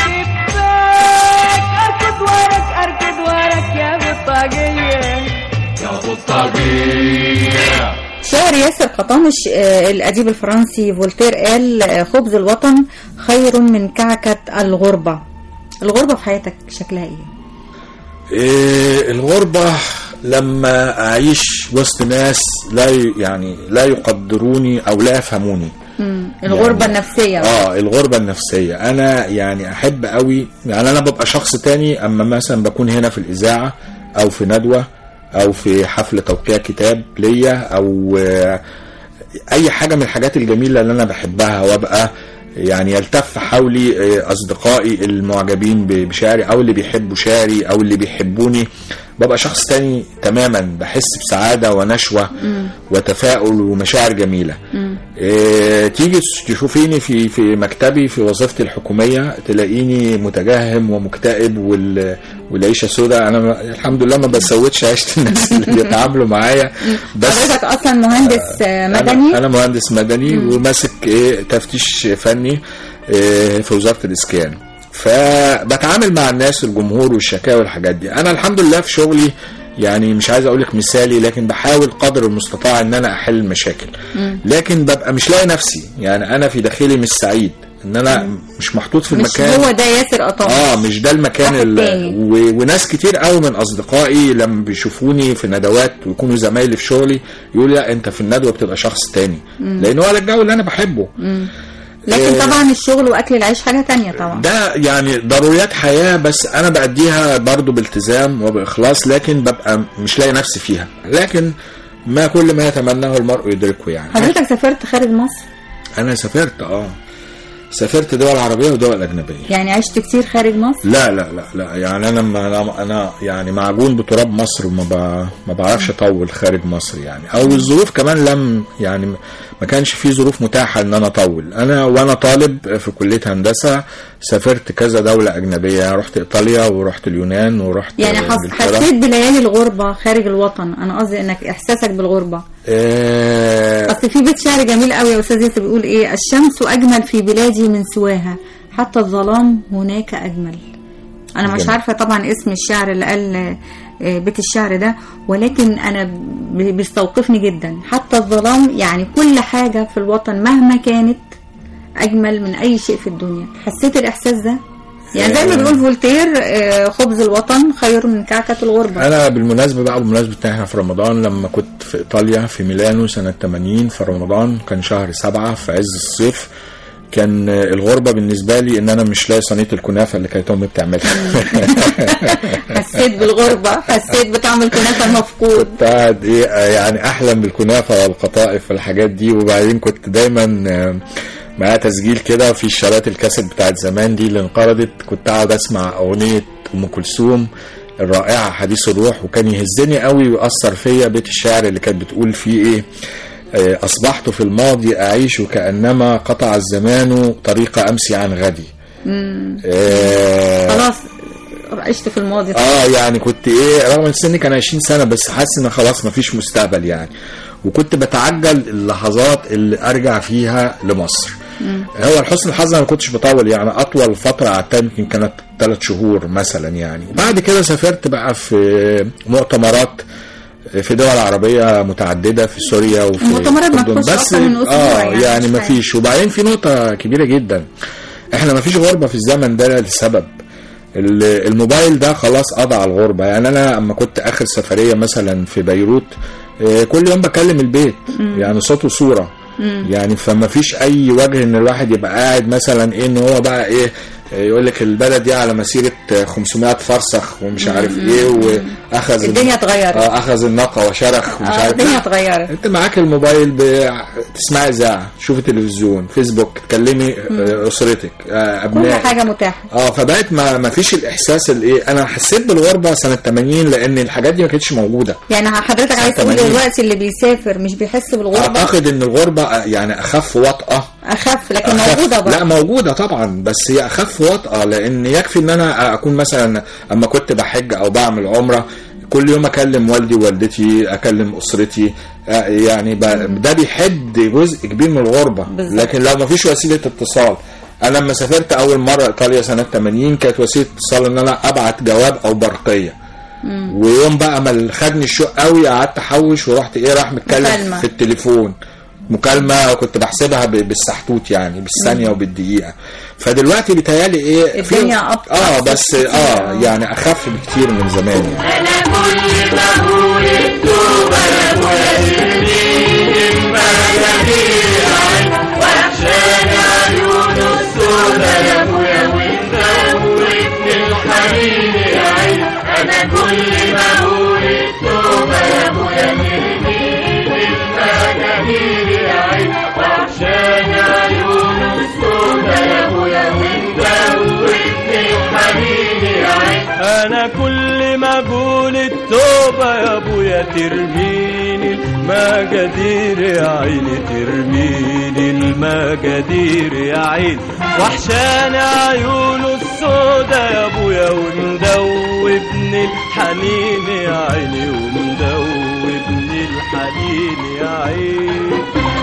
S6: شباك اركض وراك اركض وراك يا ابو الطاقية
S2: يا ابو الطاقية
S3: شاعر ياسر قطامش آه، الأديب الفرنسي فولتير قال آه، خبز الوطن خير من كعكة الغربة الغربة في حياتك شكلها ايه؟
S4: إيه الغربة لما أعيش وسط ناس لا ي- يعني لا يقدروني أو لا يفهموني
S3: مم. الغربة
S4: يعني-
S3: النفسية
S4: اه الغربة النفسية أنا يعني أحب قوي يعني أنا ببقى شخص تاني أما مثلا بكون هنا في الإذاعة أو في ندوة أو في حفل توقيع كتاب ليا أو آه، أي حاجة من الحاجات الجميلة اللي أنا بحبها وأبقى يعني يلتف حولي آه، أصدقائي المعجبين ب- بشعري أو اللي بيحبوا شعري أو اللي بيحبوني ببقى شخص تاني تماما بحس بسعادة ونشوة وتفاؤل ومشاعر جميلة إيه تيجي تشوفيني في في مكتبي في وظيفتي الحكومية تلاقيني متجهم ومكتئب وال والعيشة سوداء أنا ما- الحمد لله ما بسوتش عيشة الناس اللي بيتعاملوا معايا بس
S3: حضرتك أصلا مهندس آه، مدني
S4: أنا, أنا مهندس مدني وماسك إيه تفتيش فني إيه في وزارة الإسكان فبتعامل مع الناس الجمهور والشكاوى والحاجات دي أنا الحمد لله في شغلي يعني مش عايز اقول لك مثالي لكن بحاول قدر المستطاع ان انا احل المشاكل لكن ببقى مش لاقي نفسي يعني انا في داخلي مش سعيد ان انا مش محطوط في
S3: مش
S4: المكان
S3: هو ده ياسر قطامش
S4: اه مش ده المكان
S3: واحد
S4: ال...
S3: تاني.
S4: و... وناس كتير قوي من اصدقائي لما بيشوفوني في ندوات ويكونوا زمايلي في شغلي يقولوا لا انت في الندوه بتبقى شخص تاني لان هو ده الجو اللي انا بحبه
S3: لكن
S4: آه،
S3: طبعا الشغل واكل العيش حاجه تانية طبعا
S4: ده يعني ضروريات حياه بس انا بأديها برضو بالتزام وباخلاص لكن ببقى مش لاقي نفسي فيها لكن ما كل ما يتمناه المرء يدركه يعني
S3: حضرتك سافرت خارج مصر
S4: انا سافرت اه سافرت دول عربيه ودول اجنبيه
S3: يعني عشت كتير خارج مصر
S4: لا لا لا لا يعني انا ما انا, أنا يعني معجون بتراب مصر وما ب- ما بعرفش اطول خارج مصر يعني او الظروف كمان لم يعني ما كانش في ظروف متاحه ان انا اطول انا وانا طالب في كليه هندسه سافرت كذا دولة أجنبية رحت إيطاليا ورحت اليونان ورحت
S3: يعني حس...
S4: إنجلترا.
S3: حسيت بليالي الغربة خارج الوطن أنا قصدي إنك إحساسك بالغربة
S4: آه
S3: أصل في بيت شعر جميل قوي يا أستاذ ياسر بيقول إيه الشمس أجمل في بلادي من سواها حتى الظلام هناك أجمل أنا مش
S4: جميل.
S3: عارفة طبعا اسم الشعر اللي قال آه، بيت الشعر ده ولكن أنا ب- بيستوقفني جدا حتى الظلام يعني كل حاجة في الوطن مهما كانت أجمل من أي شيء في الدنيا حسيت الإحساس ده يعني زي ما
S4: آه.
S3: بيقول فولتير آه، خبز الوطن خير من كعكة الغربة
S4: انا بالمناسبه بقى بمناسبه ان احنا في رمضان لما كنت في ايطاليا في ميلانو سنه 80 في رمضان كان شهر سبعة في عز الصيف كان الغربه بالنسبه لي ان انا مش لاقي صينيه الكنافه اللي كانت امي بتعملها
S3: حسيت بالغربة حسيت بطعم الكنافة المفقود
S4: كنت قاعد ايه يعني احلم بالكنافه والقطائف والحاجات دي وبعدين كنت دايما آه، معايا تسجيل كده في الشرايط الكاسيت بتاعت زمان دي اللي انقرضت كنت قاعد اسمع اغنيه ام كلثوم الرائعه حديث الروح وكان يهزني قوي ويأثر فيا بيت الشعر اللي كانت بتقول فيه ايه آه، اصبحت في الماضي اعيش كانما قطع الزمان طريق امسي عن غدي آه،
S3: خلاص عشت في الماضي
S4: اه يعني كنت ايه رغم ان سني كان 20 سنه بس حاسس ان خلاص مفيش مستقبل يعني وكنت بتعجل اللحظات اللي ارجع فيها لمصر هو لحسن الحظ انا ما كنتش بطول يعني اطول فتره قعدتها يمكن كانت ثلاث شهور مثلا يعني وبعد كده سافرت بقى في مؤتمرات في دول عربية متعددة في سوريا وفي
S3: المؤتمرات ما
S4: الأردن.
S3: تخش
S4: بس
S3: أكتر من أسبوع
S4: اه
S3: يعني
S4: يعني
S3: مش
S4: ما
S3: حاجة.
S4: فيش وبعدين في نقطة كبيرة جدا احنا ما فيش غربة في الزمن ده لسبب ال- الموبايل ده خلاص قضى على الغربة يعني انا اما كنت اخر سفرية مثلا في بيروت آه، كل يوم بكلم البيت يعني صوت وصورة يعني فما فيش اي وجه ان الواحد يبقى قاعد مثلا ايه ان هو بقى ايه يقول لك البلد دي على مسيرة 500 فرسخ ومش عارف ايه واخذ
S3: الدنيا اتغيرت.
S4: اه اخذ الناقة وشرخ ومش
S3: اه
S4: عارف
S3: الدنيا
S4: إيه.
S3: اتغيرت
S4: انت معاك الموبايل بتسمعي اذاعه تشوفي تلفزيون فيسبوك تكلمي آه، اسرتك آه،
S3: كل
S4: ابنائك
S3: حاجة متاحة
S4: اه فبقت ما, ما فيش الاحساس الايه انا حسيت بالغربه سنه 80 لان الحاجات دي ما كانتش موجوده
S3: يعني حضرتك عايز تقول
S4: 80.
S3: دلوقتي اللي بيسافر مش بيحس بالغربة
S4: اعتقد ان الغربه آه، يعني اخف وطأه
S3: أخف لكن
S4: أخف.
S3: موجودة
S4: لا
S3: برضه
S4: موجوده طبعا بس هي اخف وطأه لان يكفي ان انا اكون مثلا اما كنت بحج او بعمل عمره كل يوم اكلم والدي ووالدتي اكلم اسرتي آه، يعني ب- ده بيحد جزء كبير من الغربه
S3: بالظبط.
S4: لكن لو ما فيش وسيله اتصال انا لما سافرت اول مره ايطاليا سنه 80 كانت وسيله اتصال ان انا ابعت جواب او برقيه ويوم بقى ما خدني الشوق قوي قعدت احوش ورحت ايه راح متكلم
S3: مكالمة.
S4: في التليفون مكالمه كنت بحسبها ب- بالسحتوت يعني بالثانيه وبالدقيقه فدلوقتي بيتهيألي ايه في-
S3: الدنيا أبطأ
S4: اه
S3: أبسط
S4: بس
S3: كتير،
S4: اه
S3: آه.
S4: يعني اخف بكتير من زمان يعني
S5: انا كل ما اقول التوبه يا ابويا المجاميع وحشاني عيون السودا يا ابويا ومزودني الحنين يا عين انا كل ما اقول التوبه يا ابويا المجاميع يا عين وحشاني عيون السودا يا ابويا ومزودني الحنين يا عين
S2: انا كل ما اقول التوبه يا ابويا ترميني المجادير يا عيني ترميني المجادير يا عيني وحشاني عيونه السودا يا ابويا ومدوبني الحنين يا عيني ومدوبني الحنين يا عيني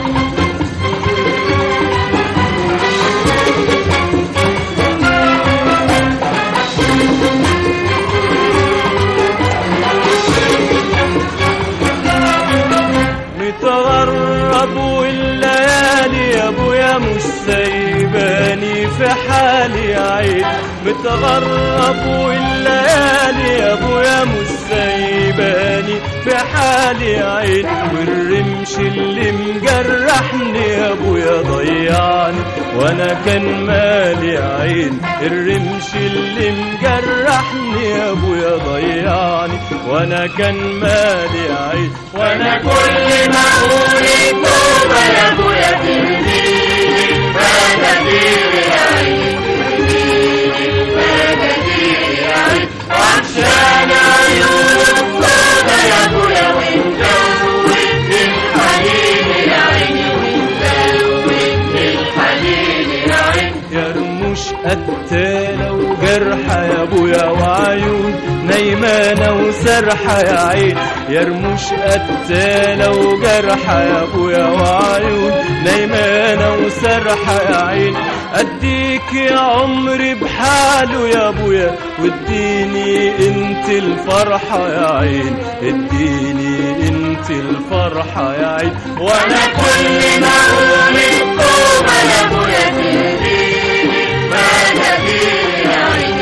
S2: متغرب والليالي يا ابويا مش سايباني في حالي يا عين متغرب والليالي يا ابويا مش سايباني في حالي يا عين والرمش اللي مجرحني يا ابويا ضيعني وانا كان مالي يا عين الرمش اللي مجرحني يا ابويا ضيعني وانا كان مالي يا عين وانا
S5: كل ما اقول التوبه يا ابويا ترميني المجادير يا عيني ترميني المجادير يا عيني وعشان عيون السودا يا ابويا ومزودني الحنين يا عيني ومزودني الحنين يا عيني
S2: يا رموش قتالة وجرحة يا ابويا وعيون نايمانة وسرحة يا عين يا رموش قتالة وجرحة يا ابويا وعيون نايمانة وسرحة يا عين اديك يا عمري بحاله يا ابويا واديني انت الفرحة يا عين اديني انت الفرحة يا عين وانا كل ما اقول التوبة يا ابويا تهديني مناديل يا عين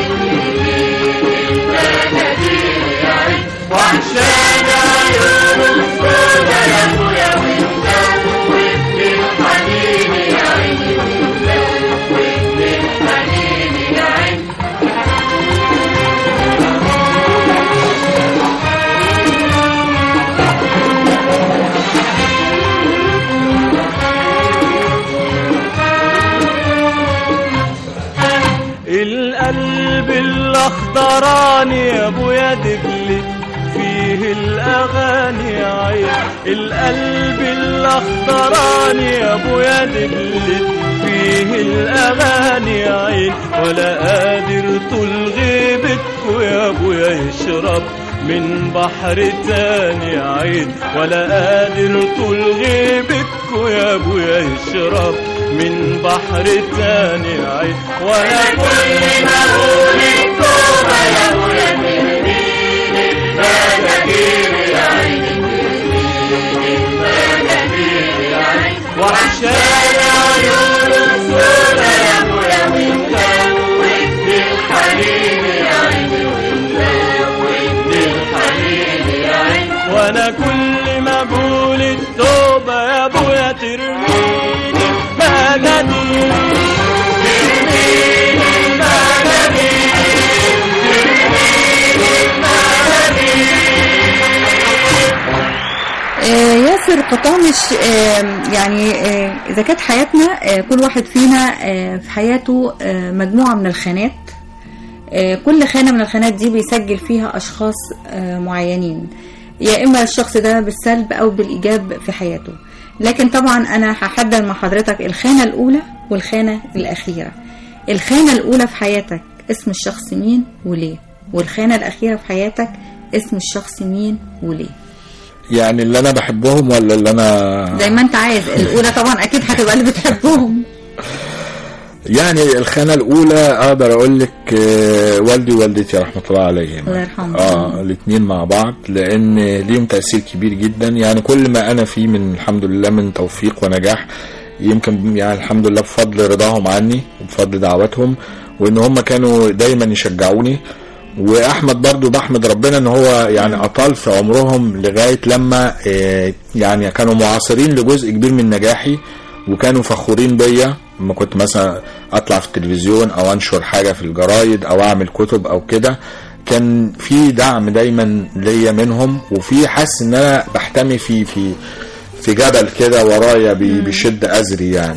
S2: مناديل يا عين وعشان عيون السودا يا ابويا وانت وابن الحنين يا عيني وابن الحنين يا عين القلب الاخضراني يا ابويا دبلي فيه الاغاني يا عين القلب الاخضراني يا ابويا دبلي فيه الاغاني يا عين ولا قادر طول غيبتكوا يا ابويا يشرب من بحر تاني يا عين ولا قادر طول غيبتكوا يا ابويا يشرب من بحر تاني يا عين وانا كل ما اقول التوبه يا ابويا تهديني مناديل يا عين مناديل يا عين وعشان عيون السودا يا ابويا وانت وانت الحنين يا عين وانت الحنين يا عين وانا كل ما اقول التوبه يا ابويا ترميني مناديل ترميني مناديل
S3: آه، ياسر قطامش آه، يعني آه، إذا كانت حياتنا آه، كل واحد فينا آه، في حياته آه، مجموعة من الخانات آه، كل خانة من الخانات دي بيسجل فيها أشخاص آه، معينين يا إما الشخص ده بالسلب أو بالإيجاب في حياته لكن طبعا أنا هحدد مع حضرتك الخانة الأولى والخانة الأخيرة الخانة الأولى في حياتك اسم الشخص مين وليه والخانة الأخيرة في حياتك اسم الشخص مين وليه
S4: يعني اللي انا بحبهم ولا اللي انا
S3: زي ما انت عايز الاولى طبعا اكيد هتبقى اللي بتحبهم
S4: يعني الخانة الأولى أقدر أقول لك آه، والدي ووالدتي رحمة الله عليهم
S3: الله يرحمهم.
S4: اه الاثنين مع بعض لأن ليهم تأثير كبير جدا يعني كل ما أنا فيه من الحمد لله من توفيق ونجاح يمكن يعني الحمد لله بفضل رضاهم عني وبفضل دعواتهم وإن هم كانوا دايما يشجعوني واحمد برضو بحمد ربنا ان هو يعني اطال في عمرهم لغايه لما آه، يعني كانوا معاصرين لجزء كبير من نجاحي وكانوا فخورين بيا لما كنت مثلا اطلع في التلفزيون او انشر حاجه في الجرايد او اعمل كتب او كده كان في دعم دايما ليا منهم وفي حاسس ان انا بحتمي في في في جبل كده ورايا بي- بيشد ازري يعني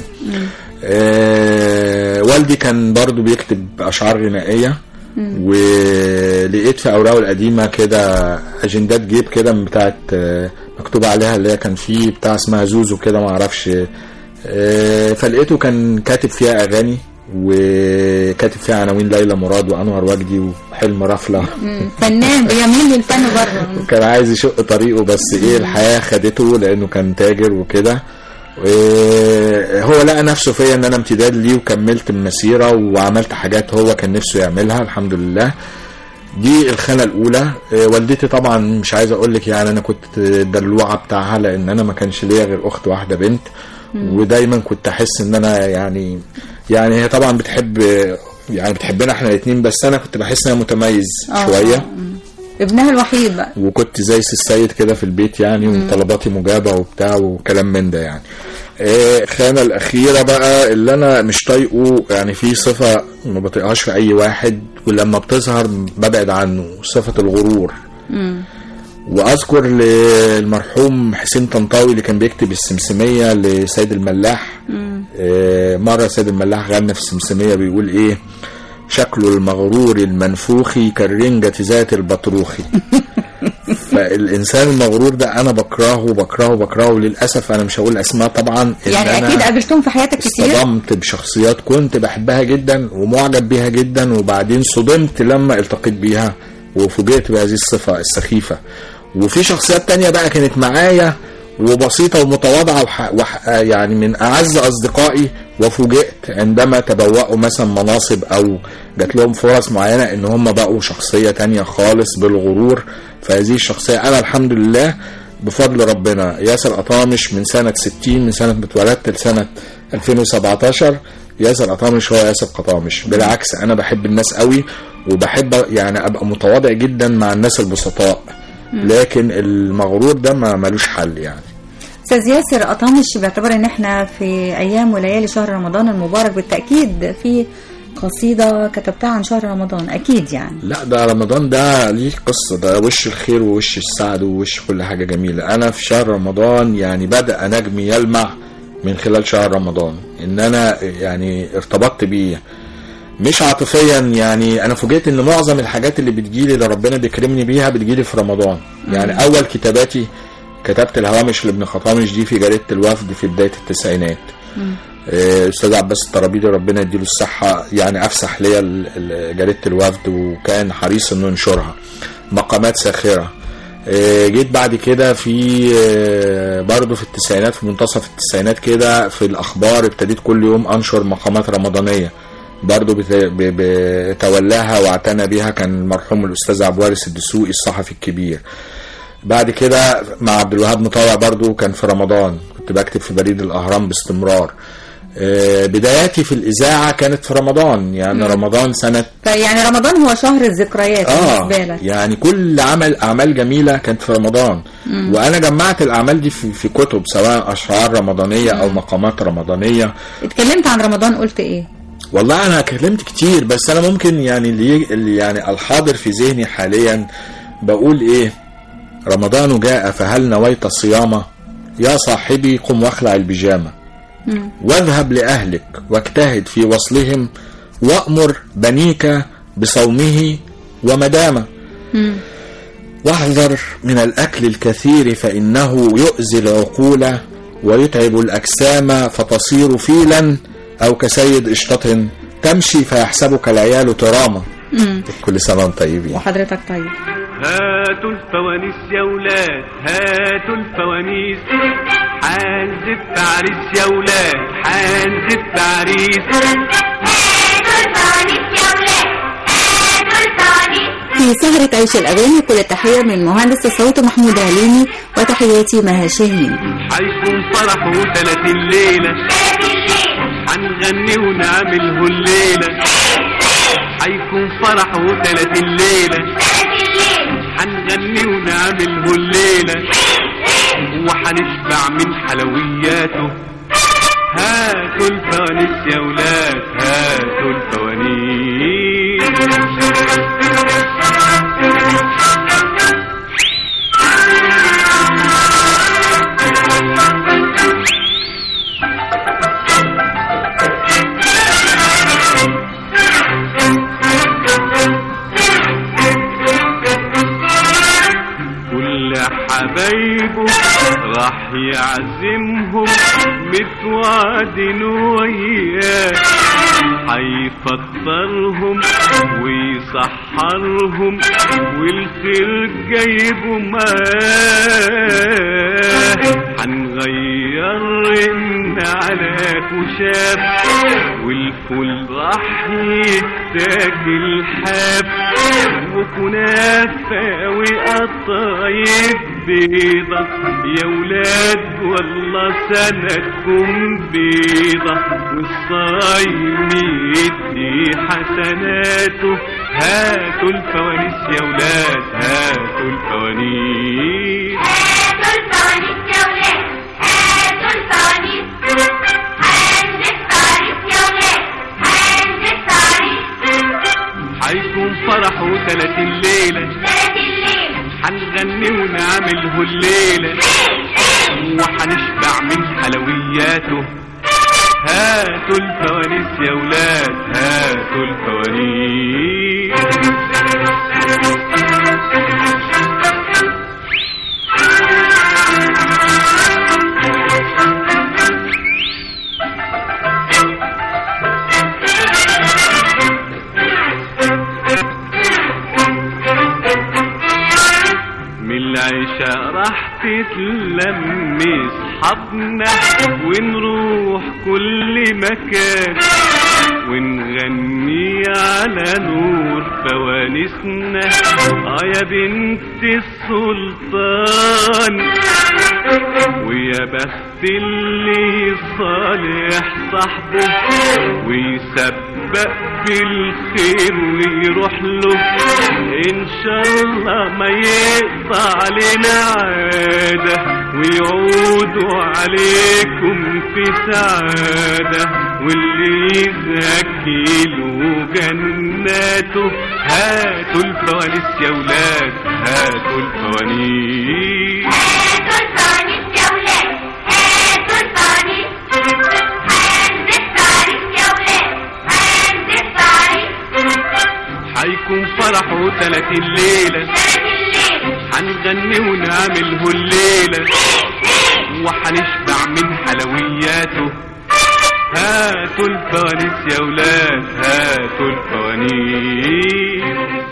S4: آه والدي كان برضو بيكتب اشعار غنائيه ولقيت في اوراقه القديمه كده اجندات جيب كده من بتاعت آه، مكتوب عليها اللي هي كان في بتاع اسمها زوزو كده ما اعرفش آه، فلقيته كان كاتب فيها اغاني وكاتب فيها عناوين ليلى مراد وانور وجدي وحلم رفله
S3: مم. فنان بيميل للفن بره
S4: كان عايز يشق طريقه بس ايه الحياه خدته لانه كان تاجر وكده إيه، هو لقى نفسه فيا ان انا امتداد ليه وكملت المسيره وعملت حاجات هو كان نفسه يعملها الحمد لله دي الخانه الاولى إيه، والدتي طبعا مش عايز اقول لك يعني انا كنت الدلوعه بتاعها لان انا ما كانش ليا غير اخت واحده بنت ودايما كنت احس ان انا يعني يعني هي طبعا بتحب يعني بتحبنا احنا الاثنين بس انا كنت بحس ان انا متميز
S3: آه.
S4: شويه
S3: ابنها الوحيد بقى
S4: وكنت زي سي السيد كده في البيت يعني وطلباتي مجابة وبتاع وكلام من ده يعني آه، الخانة الأخيرة بقى اللي أنا مش طايقه يعني في صفة ما بطيقهاش في أي واحد ولما بتظهر ببعد عنه صفة الغرور وأذكر للمرحوم حسين طنطاوي اللي كان بيكتب السمسمية لسيد الملاح آه، مرة سيد الملاح غنى في السمسمية بيقول إيه شكل المغرور المنفوخي كالرنجة ذات البطروخي فالانسان المغرور ده انا بكرهه بكرهه بكرهه للاسف انا مش هقول اسماء طبعا إن
S3: يعني
S4: أنا
S3: اكيد قابلتهم في حياتك كتير
S4: اصطدمت بشخصيات كنت بحبها جدا ومعجب بيها جدا وبعدين صدمت لما التقيت بيها وفوجئت بهذه الصفة السخيفة وفي شخصيات تانية بقى كانت معايا وبسيطة ومتواضعة وح... وح... يعني من أعز أصدقائي وفوجئت عندما تبوأوا مثلا مناصب أو جات لهم فرص معينة إن هم بقوا شخصية تانية خالص بالغرور فهذه الشخصية أنا الحمد لله بفضل ربنا ياسر أطامش من سنة 60 من سنة ما اتولدت لسنة 2017 ياسر أطامش هو ياسر قطامش بالعكس أنا بحب الناس قوي وبحب يعني أبقى متواضع جدا مع الناس البسطاء لكن المغرور ده ما ملوش حل يعني
S3: استاذ ياسر اطامش بيعتبر ان احنا في ايام وليالي شهر رمضان المبارك بالتاكيد في قصيده كتبتها عن شهر رمضان اكيد يعني
S4: لا ده رمضان ده ليه قصة ده وش الخير ووش السعد ووش كل حاجة جميلة أنا في شهر رمضان يعني بدأ نجمي يلمع من خلال شهر رمضان إن أنا يعني ارتبطت بيه مش عاطفيا يعني أنا فوجئت إن معظم الحاجات اللي بتجيلي اللي ربنا بيكرمني بيها بتجيلي في رمضان يعني أول كتاباتي كتبت الهوامش لابن خطامش دي في جريدة الوفد في بداية التسعينات آه، استاذ عباس الطرابيلي ربنا يديله الصحه يعني افسح ليا ال- ال- جريده الوفد وكان حريص انه ينشرها مقامات ساخره آه، جيت بعد كده في آه، برضه في التسعينات في منتصف التسعينات كده في الاخبار ابتديت كل يوم انشر مقامات رمضانيه برضه بت- ب- بتولاها واعتنى بها كان المرحوم الاستاذ عبد الوارث الدسوقي الصحفي الكبير بعد كده مع عبد الوهاب مطاوع برضو كان في رمضان كنت بكتب في بريد الاهرام باستمرار آه، بداياتي في الاذاعه كانت في رمضان يعني رمضان سنه
S3: فيعني رمضان هو شهر الذكريات
S4: اه
S3: بالنسبه لك
S4: يعني كل عمل اعمال جميله كانت في رمضان وانا جمعت الاعمال دي في, في كتب سواء اشعار رمضانيه او مقامات رمضانيه
S3: اتكلمت عن رمضان قلت ايه
S4: والله انا كلمت كتير بس انا ممكن يعني اللي اللي يعني الحاضر في ذهني حاليا بقول ايه رمضان جاء فهل نويت صيامه يا صاحبي قم واخلع البيجامه واذهب لاهلك واجتهد في وصلهم وامر بنيك بصومه ومدامه واحذر من الاكل الكثير فانه يؤذي العقول ويتعب الاجسام فتصير فيلا او كسيد قشطه تمشي فيحسبك العيال ترامه كل سنه وانتم طيبين
S3: وحضرتك طيب
S2: هاتوا الفوانيس يا ولاد هاتوا الفوانيس حنزف عريس يا ولاد حنزف عريس
S3: في سهرة عيش الأغاني كل التحية من مهندس الصوت محمود عليمي وتحياتي مها شاهين
S2: حيكون فرح وثلاث الليلة حنغني ونعمله الليلة حيكون فرح وثلاث الليلة حنغني ونعمله الليلة وحنشبع من حلوياته هاتوا الفوانيس يا ولاد هاتوا الفوانيس كل حبايبه راح يعزمهم متوعد وياه هيفطرهم ويسحرهم والخير جايبه معاه هنغير على كشاف والفول راح يتاكل حاف وكنافة وقطايف بيضة يا ولاد والله سنتكم بيضة والصايم يدي حسناته هاتوا الفوانيس يا ولاد هاتوا الفوانيس هيكون فرح وثلاث الليلة هنغني ونعمله الليلة وحنشبع من حلوياته هاتوا الفوانيس يا ولاد هاتوا الفوانيس فرح تتلم اصحابنا ونروح كل مكان ونغني على نور فوانسنا اه يا بنت السلطان ويا بخت اللي صالح صاحبه ويسبق بالخير ويروح له ان شاء الله ما يقطع علينا عاده ويعودوا عليكم في سعاده واللي يزكي له جناته هاتوا الفوانيس يا ولاد هاتوا الفوانيس
S5: هاتوا الفوانيس يا ولاد هاتوا الفوانيس هنزف عريس يا ولاد هنزف عريس
S2: حيكون فرحه تلاتين ليلة
S5: ثلاث الليل
S2: هنغني ونعمله الليلة وهنشبع من حلوياته هاتوا الفوانيس يا ولاد هاتوا الفوانيس